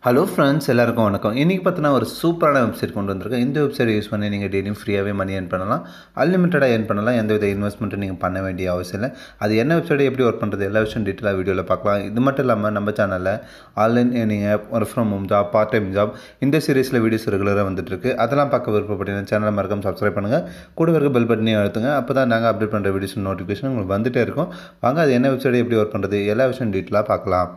hello friends எல்லாருக்கும் வணக்கம் இன்றைக்கி பார்த்தீங்கன்னா ஒரு சூப்பரான வெப்சைட் கொண்டு வந்திருக்கேன் இந்த வெப்சைட் யூஸ் பண்ணி நீங்கள் டெய்லியும் ஃப்ரீயாகவே மணி ஏர்ன் பண்ணலாம் அன்லிமிட்டடாக ஏர்ன் பண்ணலாம் எந்த வித இன்வெஸ்ட்மெண்ட்டும் நீங்கள் பண்ண வேண்டிய அவசியம் இல்லை அது என்ன வெப்சைட் எப்படி ஒர்க் பண்ணுறது எல்லா விஷயம் டீட்டெயிலாக வீடியோவில் பார்க்கலாம் இது மட்டும் இல்லாமல் நம்ம சேனலில் online earning app work from home job part time job இந்த சீரிஸில் வீடியோஸ் ரெகுலராக வந்துட்டுருக்கு அதெல்லாம் பார்க்க விருப்பப்பட்டீங்கன்னா சேனலை மறக்காம சப்ஸ்கிரைப் பண்ணுங்கள் கூட இருக்க பெல் பட்டனையும் அழுத்துங்க அப்போ தான் நாங்கள் அப்டேட் பண்ணுற வீடியோஸ் நோட்டிஃபிகேஷன் உங்களுக்கு வந்துட்டே இருக்கும் வாங்க அது என்ன வெப்சைட் எப்படி ஒர்க் பண்ணுறது எல்லா விஷயம் டீட்டெயிலாக பார்க்கலாம்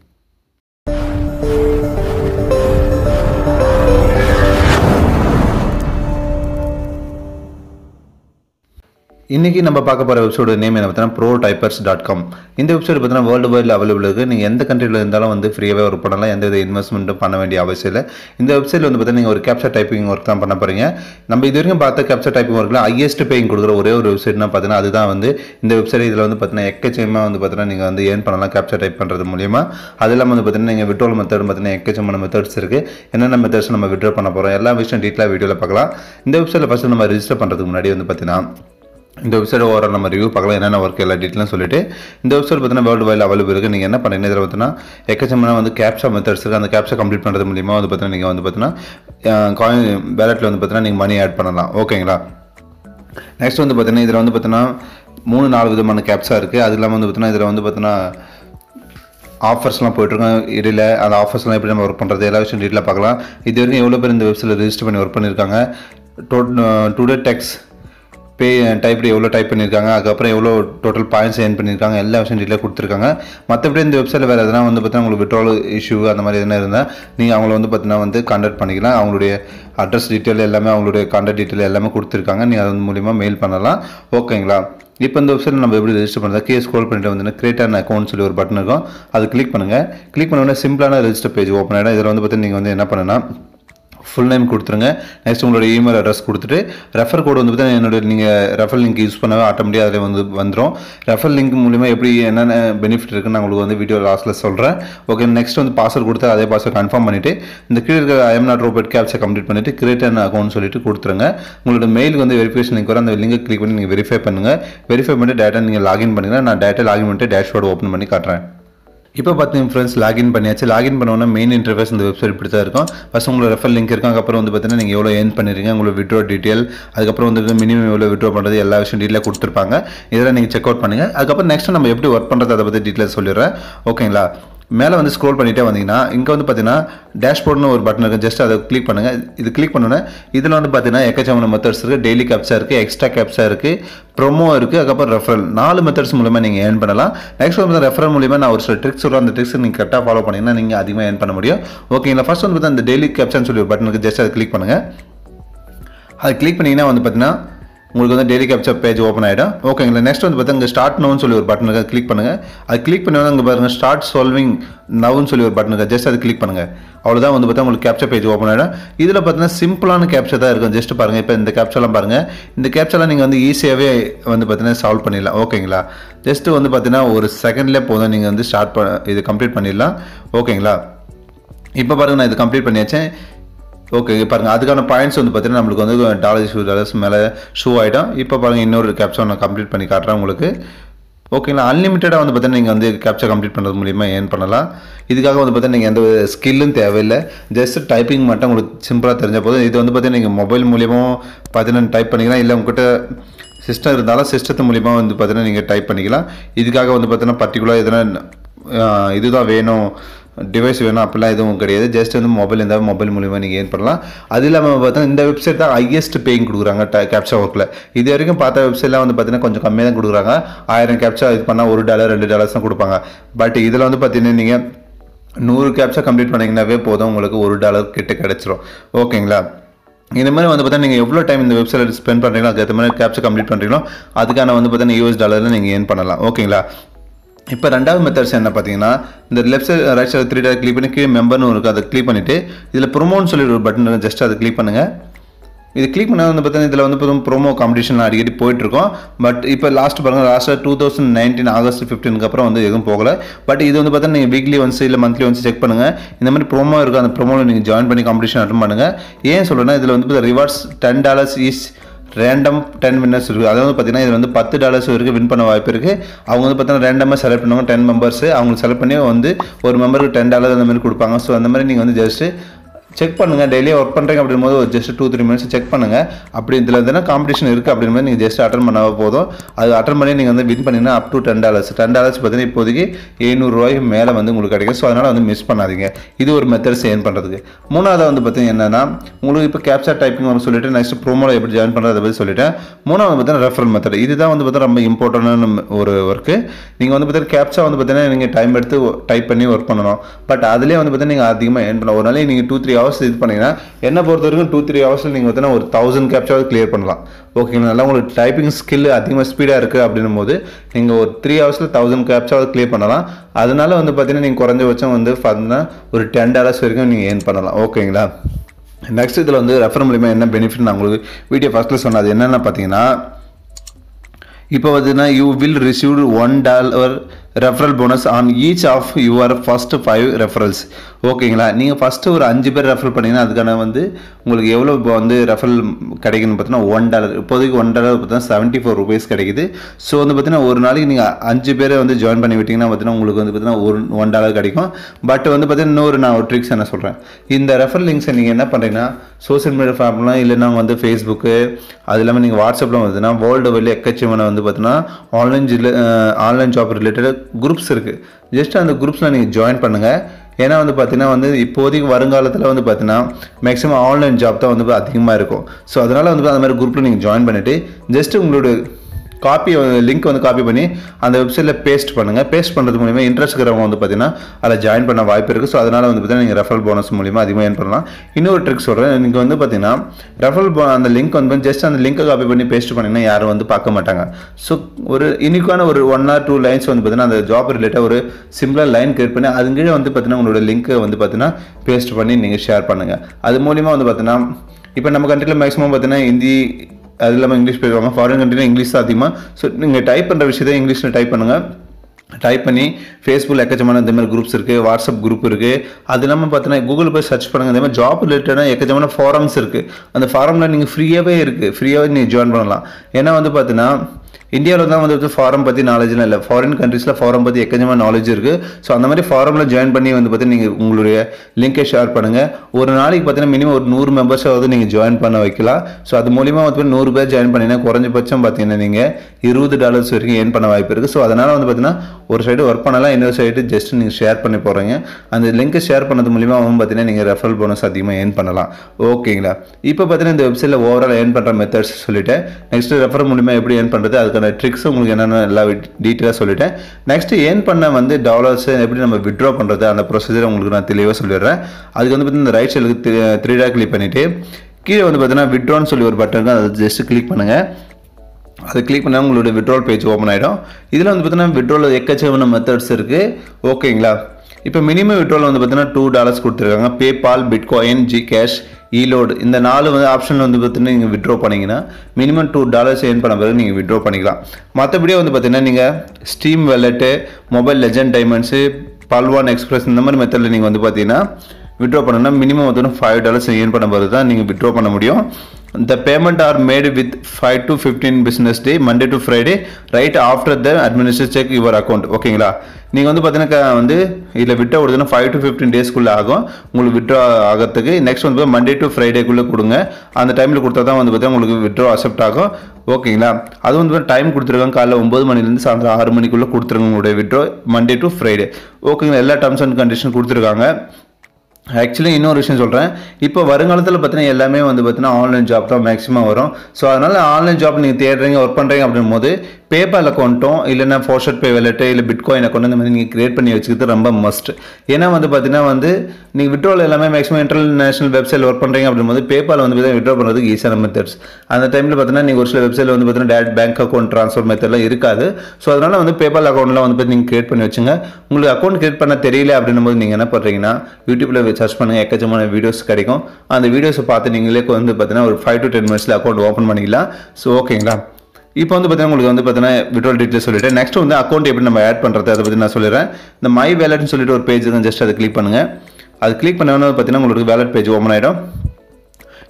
இன்றைக்கி நம்ம பார்க்க போகிற வெப்சைட் நேம் என்ன பார்த்தீங்கன்னா ப்ரோ டைப்பர்ஸ் டாட் காம் இந்த வெப்சைட் பார்த்தீங்கன்னா வேர்ல்டு வைடில் அவைலபிள் இருக்குது நீங்கள் எந்த கண்ட்ரியில் இருந்தாலும் வந்து ஃப்ரீயாகவே ஒர்க் பண்ணலாம் எந்த வித இன்வெஸ்ட்மெண்ட்டும் பண்ண வேண்டிய அவசியம் இல்லை இந்த வெப்சைட்டில் வந்து பார்த்தீங்கன்னா நீங்கள் ஒரு கேப்சர் டைப்பிங் ஒர்க் தான் பண்ண போகிறீங்க நம்ம இது வரைக்கும் பார்த்த கேப்சர் டைப்பிங் ஒர்க்கில் ஹையஸ்ட் பேயிங் கொடுக்குற ஒரே ஒரு வெப்சைட்னா பார்த்தீங்கன்னா அதுதான் வந்து இந்த வெப்சைட் இதில் வந்து பார்த்தீங்கன்னா எக்கச்சக்கமாக வந்து பார்த்தீங்கன்னா நீங்கள் வந்து ஏர்ன் பண்ணலாம் கேப்சர் டைப் பண்ணுறது மூலியமா அது இல்லாமல் வந்து பார்த்தீங்கன்னா நீங்கள் விட்ரோல் மெத்தட் பார்த்தீங்கன்னா எக்கச்சக்கமான மெத்தட்ஸ் இருக்குது என்னென்ன மெத்தட்ஸ் நம்ம விட்ரோ பண்ண போகிறோம் எல்லா விஷயம் டீட்டெயிலாக வீடியோவில் பார்க்கலாம் இந்த வெப்சைட்டில் ஃபஸ்ட்டு நம்ம ரிஜிஸ்டர் பண்ணுறதுக்கு முன்னாடி வந்து பார்த்தீங்கன்னா இந்த வெப்சைட் ஓவரால் நம்ம ரிவ்யூ பார்க்கலாம் என்னென்ன ஒர்க் எல்லா டீட்டெயிலும் சொல்லிட்டு இந்த வெப்சைட் பார்த்தீங்கன்னா வேர்ல்டு வைடில் அவைலபிள் இருக்குது நீங்கள் என்ன பண்ணுறீங்க இதில் பார்த்தீங்கன்னா எக்கச்சக்கமான வந்து கேப்சா மெத்தட்ஸ் இருக்குது அந்த கேப்சா கம்ப்ளீட் பண்ணுறது மூலியமாக வந்து பார்த்தீங்கன்னா நீங்கள் வந்து பார்த்தீங்கன்னா காயின் வேலெட்டில் வந்து பார்த்தீங்கன்னா நீங்கள் மணி ஆட் பண்ணலாம் ஓகேங்களா நெக்ஸ்ட் வந்து பார்த்தீங்கன்னா இதில் வந்து பார்த்தீங்கன்னா மூணு நாலு விதமான கேப்ஸாக இருக்குது அது இல்லாமல் வந்து பார்த்தீங்கன்னா இதில் வந்து பார்த்தீங்கன்னா ஆஃபர்ஸ்லாம் போயிட்டுருக்கோம் இடையில அந்த ஆஃபர்ஸ்லாம் எப்படி நம்ம ஒர்க் பண்ணுறது எல்லா விஷயம் டீட்டெயிலாக பார்க்கலாம் இது வரைக்கும் எவ்வளோ பேர் இந்த வெப்சைட்டில் ரெஜிஸ்டர் பண்ணி ஒர்க் பண்ணியிருக்காங்க டோ டுடே டெக்ஸ் பே டைப் எவ்வளோ டைப் பண்ணியிருக்காங்க அதுக்கப்புறம் எவ்வளோ டோட்டல் பாயிண்ட்ஸ் ஏர்ன் பண்ணியிருக்காங்க எல்லா விஷயம் டீட்டெயிலாக கொடுத்துருக்காங்க மற்றபடி இந்த வெப்சைட்டில் வேறு எதனா வந்து பார்த்தீங்கன்னா உங்களுக்கு விட்ரோல் இஷ்யூ அந்த மாதிரி எதனா இருந்தால் நீங்கள் அவங்கள வந்து பார்த்தீங்கன்னா வந்து கான்டாக்ட் பண்ணிக்கலாம் அவங்களுடைய அட்ரஸ் டீட்டெயில் எல்லாமே அவங்களுடைய கான்டாக்ட் டீட்டெயில் எல்லாமே கொடுத்துருக்காங்க நீங்கள் அது மூலிமா மெயில் பண்ணலாம் ஓகேங்களா இப்போ இந்த வெப்சைட் நம்ம எப்படி ரெஜிஸ்டர் பண்ணுறது கே ஸ்க்ரோல் பண்ணிட்டு வந்து கிரியேட் அன் அக்கௌண்ட் சொல்லி ஒரு பட்டன் இருக்கும் அது கிளிக் பண்ணுங்கள் கிளிக் பண்ண உடனே சிம்பிளான ரெஜிஸ்டர் பேஜ் ஓப்பன் ஆகிடும் இதில் வந்து பார்த்தீங்கன்னா நீங்கள் வந்து என்ன பண்ணுன்னா ஃபுல் நேம் கொடுத்துருங்க நெக்ஸ்ட் உங்களோட இமெயில் அட்ரஸ் கொடுத்துட்டு ரெஃபர் கோடு வந்து பார்த்தீங்கன்னா என்னோட நீங்கள் ரெஃபர் லிங்க் யூஸ் பண்ணவே ஆட்டோமேட்டிக்காக அதில் வந்து வந்துடும் ரெஃபர் லிங்க் மூலிமா எப்படி என்னென்ன பெனிஃபிட் இருக்குன்னு நான் உங்களுக்கு வந்து வீடியோ லாஸ்ட்டில் சொல்கிறேன் ஓகே நெக்ஸ்ட் வந்து பாஸ்வேர்ட் கொடுத்து அதே பாஸ்வேர்ட் கன்ஃபார்ம் பண்ணிவிட்டு இந்த கீழே இருக்கிற ஐஎம் நாட் ரோபோட் கேப்ஸை கம்ப்ளீட் பண்ணிவிட்டு கிரியேட் அன் அக்கௌண்ட் சொல்லிட்டு கொடுத்துருங்க உங்களோட மெயிலுக்கு வந்து வெரிஃபிகேஷன் லிங்க் வரும் அந்த லிங்கை கிளிக் பண்ணி நீங்கள் வெரிஃபை பண்ணுங்கள் வெரிஃபை பண்ணிட்டு டேட்டா நீங்கள் லாகின் பண்ணிங்கன்னா நான் டேட்டா லாகின் பண்ணிட்டு டேஷ்போர்டு ஓப்பன் பண்ணி காட்டுறேன் இப்போ பார்த்தீங்கன்னா ஃப்ரெண்ட்ஸ் லாகின் பண்ணியாச்சு லாகின் பண்ணோன்னா மெயின் இன்டர்ஃபேஸ் இந்த வெப்சைட் இப்படி தான் இருக்கும் ஃபஸ்ட் உங்களோட ரெஃபர் லிங்க் இருக்கும் அதுக்கப்புறம் வந்து பார்த்தீங்கன்னா நீங்கள் எவ்வளோ ஏர்ன் பண்ணிருக்கீங்க உங்களோட விட்ரோ டீட்டெயில் அதுக்கப்புறம் வந்து மினிமம் எவ்வளோ விட்ரோ பண்ணுறது எல்லா விஷயம் டீட்டெயிலாக கொடுத்துருப்பாங்க இதெல்லாம் நீங்கள் செக் அவுட் பண்ணுங்கள் அதுக்கப்புறம் நெக்ஸ்ட் நம்ம எப்படி ஒர்க் பண்ணுறது அதை பற்றி டீட்டெயில் சொல்லிடுறேன் ஓகேங்களா மேலே வந்து ஸ்க்ரோல் பண்ணிகிட்டே வந்தீங்கன்னா இங்கே வந்து பார்த்தீங்கன்னா டேஷ்போர்ட்னு ஒரு பட்டன் இருக்குது ஜஸ்ட் அதை கிளிக் பண்ணுங்கள் இது கிளிக் பண்ணோன்னே இதில் வந்து பார்த்தீங்கன்னா எக்கச்சக்கமான மெத்தட்ஸ் இருக்குது டெய்லி கேப்ஸாக இருக்குது எக்ஸ்ட்ரா கேப்ஸாக இருக்குது ப்ரொமோ இருக்குது அதுக்கப்புறம் ரெஃபரல் நாலு மெத்தட்ஸ் மூலமாக நீங்கள் ஏர்ன் பண்ணலாம் நெக்ஸ்ட் வந்து ரெஃபரல் மூலியமாக நான் ஒரு சில ட்ரிக்ஸ் சொல்கிறேன் அந்த ட்ரிக்ஸ் நீங்கள் கரெக்டாக ஃபாலோ பண்ணிங்கன்னா நீங்கள் அதிகமாக ஏர்ன் பண்ண முடியும் ஓகேங்களா ஃபர்ஸ்ட் வந்து பார்த்தீங்கன்னா இந்த டெய்லி கேப்ஷன் சொல்லி ஒரு பட்டன் இருக்குது ஜஸ்ட் அதை கிளிக் பண்ணுங்கள் அது கிளிக் பண்ணிங்கன்னா வந்து பார்த்தீங்கன்னா உங்களுக்கு வந்து டெய்லி கேப்சர் பேஜ் ஓப்பன் ஆகிடும் ஓகேங்களா நெக்ஸ்ட் வந்து பார்த்தீங்கன்னா ஸ்டார்ட் நோன்னு சொல்லி ஒரு பட்டன் இருக்குது கிளிக் பண்ணுங்கள் அது கிளிக் பண்ணி அங்கே பாருங்கள் ஸ்டார்ட் சால்விங் நவுன்னு சொல்லி ஒரு பட்டன் இருக்குது ஜஸ்ட் அது கிளிக் பண்ணுங்கள் அவ்வளோதான் வந்து பார்த்தா உங்களுக்கு கேப்சர் பேஜ் ஓப்பன் ஆகிடும் இதில் பார்த்தீங்கன்னா சிம்பிளான கேப்சர் தான் இருக்கும் ஜஸ்ட் பாருங்கள் இப்போ இந்த கேப்சர்லாம் பாருங்கள் இந்த கேப்சர்லாம் நீங்கள் வந்து ஈஸியாகவே வந்து பார்த்தீங்கன்னா சால்வ் பண்ணிடலாம் ஓகேங்களா ஜஸ்ட் வந்து பார்த்தீங்கன்னா ஒரு செகண்ட்லேயே போதும் நீங்கள் வந்து ஸ்டார்ட் பண்ண இது கம்ப்ளீட் பண்ணிடலாம் ஓகேங்களா இப்போ பாருங்கள் நான் இது கம்ப்ளீட் பண்ணியாச்சேன் ஓகே பாருங்கள் அதுக்கான பாயிண்ட்ஸ் வந்து பார்த்தீங்கன்னா நம்மளுக்கு வந்து டாலர் ஷூ டாலர்ஸ் மேலே ஷூ ஆகிடும் இப்போ பாருங்கள் இன்னொரு கேப்சர் நான் கம்ப்ளீட் பண்ணி காட்டுறேன் உங்களுக்கு ஓகேங்களா அன்லிமிட்டடாக வந்து பார்த்தீங்கன்னா நீங்கள் வந்து கேப்சர் கம்ப்ளீட் பண்ணுறது மூலியமாக ஏர்ன் பண்ணலாம் இதுக்காக வந்து பார்த்தீங்கன்னா நீங்கள் எந்த ஸ்கில்லும் தேவையில்லை ஜஸ்ட் டைப்பிங் மட்டும் உங்களுக்கு சிம்பிளாக தெரிஞ்ச போதும் இது வந்து பார்த்தீங்கன்னா நீங்கள் மொபைல் மூலியமாக பார்த்தீங்கன்னா டைப் பண்ணிக்கலாம் இல்லை உங்கள்கிட்ட சிஸ்டம் இருந்தாலும் சிஸ்டத்து மூலிமா வந்து பார்த்தீங்கன்னா நீங்கள் டைப் பண்ணிக்கலாம் இதுக்காக வந்து பார்த்தீங்கன்னா பர்டிகுலர் எதனா இதுதான் வேணும் டிவைஸ் வேணும் அப்படிலாம் எதுவும் கிடையாது ஜஸ்ட் வந்து மொபைல் இருந்தால் மொபைல் மூலிமா நீங்கள் ஏர்ன் பண்ணலாம் அது இல்லாமல் பார்த்தீங்கன்னா இந்த வெப்சைட் தான் ஹையஸ்ட் பேயிங் கொடுக்குறாங்க கேப்சா ஒர்க்கில் இது வரைக்கும் பார்த்த வெப்சைட்லாம் வந்து பார்த்தீங்கன்னா கொஞ்சம் கம்மியாக தான் கொடுக்குறாங்க ஆயிரம் கேப்சா இது பண்ணால் ஒரு டாலர் ரெண்டு டாலர்ஸ் தான் கொடுப்பாங்க பட் இதில் வந்து பார்த்தீங்கன்னா நீங்கள் நூறு கேப்சா கம்ப்ளீட் பண்ணிங்கனாவே போதும் உங்களுக்கு ஒரு டாலர் கிட்ட கிடச்சிரும் ஓகேங்களா இந்த மாதிரி வந்து பார்த்தீங்கன்னா நீங்கள் எவ்வளோ டைம் இந்த வெப்சைட் ஸ்பெண்ட் பண்ணுறீங்களோ அதுக்கேற்ற மாதிரி கேப்சா கம்ப்ளீட் பண்ணுறீங்களோ அதுக்கான வந்து பார்த்தீங்கன்னா யூஎஸ் டாலரில் நீங்கள் ஏர்ன் பண்ணலாம் ஓகேங்களா இப்போ ரெண்டாவது மெத்தட்ஸ் என்ன பார்த்தீங்கன்னா இந்த left side right side three dot click பண்ணி கீழே மெம்பர்னு இருக்குது அதை கிளிக் பண்ணிவிட்டு இதில் ப்ரொமோன்னு சொல்லி ஒரு பட்டன் இருக்கும் ஜஸ்ட் அதை கிளிக் பண்ணுங்கள் இது கிளிக் பண்ணால் வந்து பார்த்தீங்கன்னா இதில் வந்து பார்த்தீங்கன்னா ப்ரோமோ காம்படிஷன் அடிக்கடி போயிட்டுருக்கோம் பட் இப்போ லாஸ்ட் பாருங்கள் லாஸ்ட்டாக டூ தௌசண்ட் நைன்டீன் ஆகஸ்ட் ஃபிஃப்டீனுக்கு அப்புறம் வந்து எதுவும் போகல பட் இது வந்து பார்த்தீங்கன்னா நீங்கள் வீக்லி ஒன்ஸ் இல்லை மந்த்லி ஒன்ஸ் செக் பண்ணுங்கள் இந்த மாதிரி ப்ரோமோ இருக்குது அந்த ப்ரோமோவில் நீங்கள் ஜாயின் பண்ணி காம்படிஷன் அட்டன் பண்ணுங்கள் ஏன் சொல்கிறேன்னா இதில் வந்து rewards ten dollars is random ten winners இருக்குது அதாவது பார்த்தீங்கன்னா இது வந்து பத்து டாலர்ஸ் வரைக்கும் வின் பண்ண வாய்ப்பு இருக்குது அவங்க வந்து பார்த்தீங்கன்னா ரேண்டமாக செலக்ட் பண்ணுவாங்க டென் மெம்பர்ஸ் அவங்க செலக்ட் பண்ணி வந்து ஒரு மெம்பருக்கு டென் டாலர் அந்த மாதிரி கொடுப்பாங்க ஸோ அந்த மாதிரி நீங்கள் வந்து ஜஸ்ட்டு செக் பண்ணுங்கள் டெய்லியும் ஒர்க் பண்ணுறீங்க அப்படிங்கும்போது ஒரு just two three minutes check பண்ணுங்கள் அப்படி இதில் எதனா காம்படிஷன் இருக்குது அப்படின்ற நீங்கள் ஜஸ்ட் அட்டன் பண்ணால் போதும் அது அட்டன் பண்ணி நீங்கள் வந்து வின் பண்ணிங்கன்னா up to ten dollars ten dollars பார்த்தீங்கன்னா இப்போதைக்கு எழுநூறுவாய்க்கு மேலே வந்து உங்களுக்கு கிடைக்கும் ஸோ அதனால் வந்து மிஸ் பண்ணாதீங்க இது ஒரு மெத்தட்ஸ் ஏர்ன் பண்ணுறதுக்கு மூணாவது வந்து பார்த்தீங்கன்னா என்னன்னா உங்களுக்கு இப்போ கேப்சர் டைப்பிங் வந்து சொல்லிட்டு நெக்ஸ்ட் ப்ரோமோவில் எப்படி ஜாயின் பண்ணுறது பற்றி சொல்லிட்டேன் மூணாவது பார்த்தீங்கன்னா ரெஃபரல் மெத்தட் இதுதான் வந்து பார்த்தீங்கன்னா ரொம்ப இம்பார்ட்டண்டான ஒரு ஒர்க்கு நீங்கள் வந்து பார்த்தீங்கன்னா கேப்சா வந்து பார்த்தீங்கன்னா நீங்கள் டைம் எடுத்து டைப் பண்ணி ஒர்க் பண்ணணும் பட் அதுலேயே வந்து பார்த்தீங்கன்னா நீங்கள் அதிகமாக ஏர்ன் பண்ணலாம் ஒரு நாளைக்கு நீங்கள் டூ த்ரீ ஹவர்ஸ் இது பண்ணீங்கன்னா என்ன பொறுத்த வரைக்கும் டூ த்ரீ ஹவர்ஸில் நீங்கள் பார்த்தீங்கன்னா ஒரு தௌசண்ட் கேப்சாவது கிளியர் பண்ணலாம் ஓகேங்களா நல்லா உங்களுக்கு டைப்பிங் ஸ்கில் அதிகமாக ஸ்பீடாக இருக்குது அப்படின்னும் போது நீங்கள் ஒரு த்ரீ ஹவர்ஸில் தௌசண்ட் கேப்சாவது கிளியர் பண்ணலாம் அதனால வந்து பார்த்தீங்கன்னா நீங்கள் குறைஞ்சபட்சம் வந்து பார்த்தீங்கன்னா ஒரு டென் டாலர்ஸ் வரைக்கும் நீங்கள் ஏர்ன் பண்ணலாம் ஓகேங்களா நெக்ஸ்ட் இதில் வந்து ரெஃபர் மூலிமா என்ன பெனிஃபிட் நான் உங்களுக்கு வீடியோ ஃபஸ்ட்டில் சொன்னது என்னென்ன பார்த்தீங்கன்னா இப்போ பார்த்தீங்கன்னா you will receive one dollar referral bonus on each of your first five referrals ஓகேங்களா நீங்கள் ஃபஸ்ட்டு ஒரு அஞ்சு பேர் ரெஃபர் பண்ணீங்கன்னா அதுக்கான வந்து உங்களுக்கு எவ்வளோ இப்போ வந்து ரெஃபரல் கிடைக்குன்னு பார்த்தீங்கன்னா ஒன் டாலர் இப்போதைக்கு ஒன் டாலர் பார்த்தீங்கன்னா செவன்ட்டி ஃபோர் ருபீஸ் கிடைக்குது ஸோ வந்து பார்த்தீங்கன்னா ஒரு நாளைக்கு நீங்கள் அஞ்சு பேரை வந்து ஜாயின் பண்ணி விட்டிங்கன்னா பார்த்தீங்கன்னா உங்களுக்கு வந்து பார்த்தீங்கன்னா ஒரு ஒன் டாலர் கிடைக்கும் பட் வந்து பார்த்தீங்கன்னா இன்னொரு நான் ஒரு ட்ரிக்ஸ் என்ன சொல்கிறேன் இந்த ரெஃபர் லிங்க்ஸை நீங்கள் என்ன பண்ணுறீங்கன்னா சோஷியல் மீடியா ஃபார்ம்லாம் இல்லைன்னா வந்து ஃபேஸ்புக்கு அது இல்லாமல் நீங்கள் வாட்ஸ்அப்பில் வந்துன்னா வேர்ல்டு வெளியே எக்கச்சமான வந்து பார்த்தீங்கன்னா ஆன்லைன் ஜில்ல ஆன்லைன் ஜாப் ரிலேட்டட் குரூப்ஸ் இருக்குது ஜஸ்ட் அந்த குரூப்ஸில் நீங்கள் ஜாயின் பண்ணுங்கள் ஏன்னா வந்து பார்த்தீங்கன்னா வந்து இப்போதைக்கு வருங்காலத்தில் வந்து பார்த்தீங்கன்னா மேக்ஸிமம் ஆன்லைன் ஜாப் தான் வந்து அதிகமாக இருக்கும் ஸோ அதனால் வந்து அந்த மாதிரி குரூப்பில் நீங்கள் ஜாயின் பண்ணிவிட்டு ஜஸ்ட் உங்களோட காப்பி லிங்க் வந்து காப்பி பண்ணி அந்த வெப்சைட்டில் பேஸ்ட் பண்ணுங்கள் பேஸ்ட் பண்ணுறது மூலிமா இன்ட்ரெஸ்ட் இருக்கிறவங்க வந்து பார்த்தீங்கன்னா அதில் ஜாயின் பண்ண வாய்ப்பு இருக்குது ஸோ அதனால் வந்து பார்த்தீங்கன்னா நீங்கள் ரெஃபரல் போனஸ் மூலிமா அதிகமாக ஏன் பண்ணலாம் இன்னொரு ட்ரிக் சொல்கிறேன் நீங்கள் வந்து பார்த்தீங்கன்னா ரெஃபரல் போ அந்த லிங்க் வந்து ஜஸ்ட் அந்த லிங்கை காப்பி பண்ணி பேஸ்ட் பண்ணிங்கன்னா யாரும் வந்து பார்க்க மாட்டாங்க ஸோ ஒரு இனிக்கான ஒரு ஒன் ஆர் டூ லைன்ஸ் வந்து பார்த்தீங்கன்னா அந்த ஜாப் ரிலேட்டாக ஒரு சிம்பிளாக லைன் கிரியேட் பண்ணி அது கீழே வந்து பார்த்தீங்கன்னா உங்களோட லிங்க்கை வந்து பார்த்தீங்கன்னா பேஸ்ட் பண்ணி நீங்கள் ஷேர் பண்ணுங்கள் அது மூலிமா வந்து பார்த்தீங்கன்னா இப்போ நம்ம கண்ட்ரியில் மேக்ஸிமம் பார்த்தீங்கன்னா ஹிந்தி அது இல்லாமல் இங்கிலீஷ் பேசுவாங்க ஃபாரின் கண்ட்ரியில் இங்கிலீஷ் தான் அதிகமாக ஸோ நீங்கள் டைப் பண்ணுற விஷயத்தை இங்கிலீஷில் டைப் பண்ணுங்கள் டைப் பண்ணி ஃபேஸ்புக்கில் எக்கச்சமான இந்த மாதிரி குரூப்ஸ் இருக்குது வாட்ஸ்அப் குரூப் இருக்குது அது இல்லாமல் பார்த்தீங்கன்னா கூகுள் போய் சர்ச் பண்ணுங்கள் இந்த மாதிரி ஜாப் ரிலேட்டடாக எக்கச்சமான ஃபாரம்ஸ் இருக்குது அந்த ஃபாரமில் நீங்கள் ஃப்ரீயாகவே இருக்குது ஃப்ரீயாகவே நீங்கள் ஜாயின் பண்ணலாம் ஏன்னா வந்து பார்த்தீங்கன்னா இந்தியாவில் தான் வந்து ஃபாரம் பற்றி நாலேஜ்லாம் இல்லை ஃபாரின் கண்ட்ரீஸில் ஃபாரம் பற்றி எக்கச்சமாக நாலேஜ் இருக்குது ஸோ அந்த மாதிரி ஃபாரமில் ஜாயின் பண்ணி வந்து பார்த்தீங்கன்னா நீங்கள் உங்களுடைய லிங்கை ஷேர் பண்ணுங்கள் ஒரு நாளைக்கு பார்த்தீங்கன்னா மினிமம் ஒரு நூறு மெம்பர்ஸாவது நீங்கள் ஜாயின் பண்ண வைக்கலாம் ஸோ அது மூலிமா வந்து நூறு பேர் ஜாயின் பண்ணிங்கன்னா குறைஞ்சபட்சம் பார்த்தீங்கன்னா நீங்கள் இருபது டாலர்ஸ் வரைக்கும் ஏர்ன் பண்ண வாய்ப்பு இருக்குது ஸோ அதனால் வந்து பார்த்தீங்கன்னா ஒரு சைடு ஒர்க் பண்ணலாம் இன்னொரு சைடு ஜஸ்ட் நீங்கள் ஷேர் பண்ணி போகிறீங்க அந்த லிங்கை ஷேர் பண்ணது மூலிமா வந்து பார்த்தீங்கன்னா நீங்கள் ரெஃபரல் போனஸ் அதிகமாக ஏர்ன் பண்ணலாம் ஓகேங்களா இப்போ பார்த்தீங்கன்னா இந்த வெப்சைட்டில் ஓவரால் ஏர்ன் பண்ணுற மெத்தட்ஸ் சொல்லிட்டேன் நெக்ஸ்ட் ரெஃபர் மூலிமா எப்படி ஏர்ன் பண்ணுறது அதுக்கான ட்ரிக்ஸ் உங்களுக்கு என்னென்ன எல்லா டீட்டெயிலாக சொல்லிட்டேன் நெக்ஸ்ட் ஏர்ன் பண்ண வந்து டாலர்ஸ் எப்படி நம்ம விட்ரா பண்ணுறது அந்த ப்ரொசீஜர் உங்களுக்கு நான் தெளிவாக சொல்லிடுறேன் அதுக்கு வந்து பார்த்தீங்கன்னா இந்த ரைட் சைடுக்கு த்ரீ டா கிளிக் பண்ணிவிட்டு கீழே வந்து பார்த்தீங்கன்னா விட்ரான்னு சொல்லி ஒரு பட்டன் அதை ஜஸ்ட் கிளிக் பண்ணுங்கள் அதை கிளிக் பண்ணால் உங்களோட விட்ரால் பேஜ் ஓப்பன் ஆகிடும் இதில் வந்து பார்த்தீங்கன்னா விட்ரால் எக்கச்சக்கமான மெத்தட்ஸ் இருக்குது ஓகேங்களா இப்போ மினிமம் விட்ரால் வந்து பார்த்தீங்கன்னா டூ டாலர்ஸ் கொடுத்துருக்காங்க PayPal Bitcoin G cash eload இந்த நாலு வந்து ஆப்ஷன் வந்து பார்த்தீங்கன்னா நீங்கள் விட்ரோ பண்ணிங்கன்னா மினிமம் டூ டாலர்ஸ் ஏர்ன் பண்ண பிறகு நீங்கள் விட்ரோ பண்ணிக்கலாம் மற்றபடியே வந்து பார்த்தீங்கன்னா நீங்கள் Steam wallet mobile legend diamonds Palawan express இந்த மாதிரி மெத்தடில் நீங்கள் வந்து பார்த்தீங்கன்னா விட்ரோ பண்ணணும்னா மினிமம் வந்து ஃபைவ் டாலர்ஸ் ஏர்ன் பண்ண பிறகு தான் நீங்கள் விட்ரோ பண்ண முடியும் the payment are made with five to fifteen business day Monday to Friday right after the administrate check your account ஓகேங்களா நீங்கள் வந்து பார்த்தீங்கன்னா வந்து இதில் விட்ரா கொடுத்தீங்கன்னா ஃபைவ் டு ஃபிஃப்டீன் டேஸ்க்குள்ளே ஆகும் உங்களுக்கு விட்ரா ஆகிறதுக்கு நெக்ஸ்ட் வந்து மண்டே டு ஃப்ரைடேக்குள்ளே கொடுங்க அந்த டைமில் கொடுத்தா தான் வந்து பார்த்தீங்கன்னா உங்களுக்கு விட்ரா அக்செப்ட் ஆகும் ஓகேங்களா அது வந்து டைம் கொடுத்துருக்காங்க காலைல ஒம்பது மணிலேருந்து சாயந்தரம் ஆறு மணிக்குள்ளே கொடுத்துருங்க உங்களுடைய விட்ரோ மண்டே டு ஃப்ரைடே ஓகேங்களா எல்லா டர்ம்ஸ் அண்ட் கண்டிஷன் கொடுத்துருக்காங்க ஆக்சுவலி இன்னொரு விஷயம் சொல்கிறேன் இப்போ வருங்காலத்தில் பார்த்தீங்கன்னா எல்லாமே வந்து பார்த்தீங்கன்னா ஆன்லைன் ஜாப் தான் மேக்ஸிமம் வரும் ஸோ அதனால் ஆன்லைன் ஜாப் நீங்கள் தேடுறீங்க ஒர்க் பண்ணுறீங்க அப்படின் போது பேபால் அக்கௌண்ட்டும் இல்லைன்னா ஃபோர்ஷட் பே வெலட்டு இல்லை பிட்காயின் அக்கௌண்ட் இந்த மாதிரி நீங்கள் கிரியேட் பண்ணி வச்சுக்கிறது ரொம்ப மஸ்ட் ஏன்னா வந்து பார்த்தீங்கன்னா வந்து நீங்கள் விட்ரோல் எல்லாமே மேக்ஸிமம் இன்டர்நேஷனல் வெப்சைட் ஒர்க் பண்ணுறீங்க அப்படின்போது பேபால் வந்து பார்த்தீங்கன்னா விட்ரோ பண்ணுறதுக்கு ஈஸியான மெத்தட்ஸ் அந்த டைமில் பார்த்தீங்கன்னா நீங்கள் ஒரு சில வெப்சைட்டில் வந்து பார்த்தீங்கன்னா டேரக்ட் பேங்க் அக்கௌண்ட் ட்ரான்ஸ்ஃபர் மெத்தட்லாம் இருக்காது ஸோ அதனால் வந்து பேபால் அக்கௌண்ட்லாம் வந்து பார்த்து நீங்கள் கிரியேட் பண்ணி வச்சுங்க உங்களுக்கு அக்கௌண்ட் கிரியேட் பண்ண தெரியல அப்படின்னும் போது நீங்கள் என்ன பண்ணுறீங்கன்னா யூடியூப்பில் சர்ச் பண்ணுங்கள் எக்கச்சமான வீடியோஸ் கிடைக்கும் அந்த வீடியோஸை பார்த்து நீங்களே வந்து பார்த்தீங்கன்னா ஒரு ஃபைவ் டு டென் மினிட்ஸில் அக்கௌண்ட் ஓப்பன் பண்ணிக்கலாம் ஸோ ஓகேங்களா இப்போ வந்து பார்த்தீங்கன்னா உங்களுக்கு வந்து பார்த்தீங்கன்னா விட்ரோல் டீட்டெயில் சொல்லிட்டு நெக்ஸ்ட் வந்து அக்கௌண்ட் எப்படி நம்ம ஆட் பண்ணுறது அதை பற்றி நான் சொல்லிடுறேன் இந்த மை வேலட்னு சொல்லிட்டு ஒரு பேஜ் இருக்கும் ஜஸ்ட் அதை கிளிக் பண்ணுங்கள் அது கிளிக் பண்ணவொன்னே பார்த்தீங்கன்னா உங்களுக்கு வேலட் பேஜ் ஓப்பன் ஆகிடும்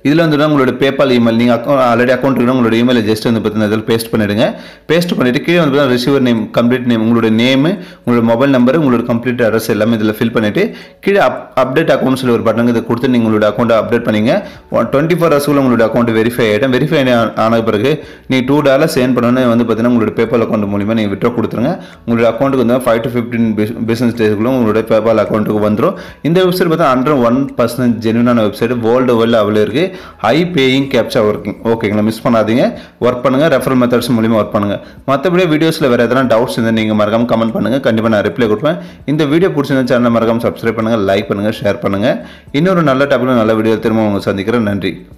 இதில் வந்து உங்களோட பேபால் இமெயில் நீங்கள் அக்கௌண்ட் ஆல்ரெடி அக்கௌண்ட் இருக்கணும் உங்களோட இமெயிலை ஜஸ்ட் வந்து பார்த்தீங்கன்னா இதில் பேஸ்ட் பண்ணிடுங்க பேஸ்ட் பண்ணிவிட்டு கீழே வந்து பார்த்தீங்கன்னா ரிசீவர் நேம் கம்ப்ளீட் நேம் உங்களோட நேமு உங்களோட மொபைல் நம்பர் உங்களோட கம்ப்ளீட் அட்ரஸ் எல்லாமே இதில் ஃபில் பண்ணிவிட்டு கீழே அப் அப்டேட் அக்கௌண்ட் சொல்லி ஒரு பட்டன் இதை கொடுத்து நீங்கள் உங்களோட அக்கௌண்ட்டை அப்டேட் பண்ணிங்க டுவெண்ட்டி ஃபோர் ஹவர்ஸ்க்குள்ள உங்களோட அக்கௌண்ட் வெரிஃபை ஆகிடும் வெரிஃபை ஆன பிறகு நீ டூ டாலர் சேன் பண்ணணும்னு வந்து பார்த்தீங்கன்னா உங்களோட பேபால் அக்கௌண்ட் மூலிமா நீங்கள் விட்ரா கொடுத்துருங்க உங்களோட அக்கௌண்ட்டுக்கு வந்து ஃபைவ் டு ஃபிஃப்டீன் பிஸ்னஸ் டேஸ்க்குள்ள உங்களோட பேபால் அக்கௌண்ட்டுக்கு வந்துடும் இந்த வெப்சைட் பார்த்தா ஹண்ட்ரட் ஒன் பர்சன்ட் ஜென்யூனான வெப்சைட் வேர்ல்டு வேர்ல்டு அவ்வளோ இருக்குது ஹை பேயிங் கேப்சா ஒர்க்கிங் ஓகேங்களா மிஸ் பண்ணாதீங்க ஒர்க் பண்ணுங்கள் ரெஃபரல் மெத்தட்ஸ் மூலிமா ஒர்க் பண்ணுங்கள் மற்றபடி வீடியோஸில் வேறு எதனா டவுட்ஸ் இருந்தால் நீங்கள் மறக்காம கமெண்ட் பண்ணுங்கள் கண்டிப்பாக நான் ரிப்ளை கொடுப்பேன் இந்த வீடியோ பிடிச்சிருந்த சேனலை மறக்காம சப்ஸ்கிரைப் பண்ணுங்கள் லைக் பண்ணுங்கள் ஷேர் பண்ணுங்கள் இன்னொரு நல்ல டாப்பில் நல்ல வீடியோ திரும்ப உங்களை சந்திக்கிறேன் நன்றி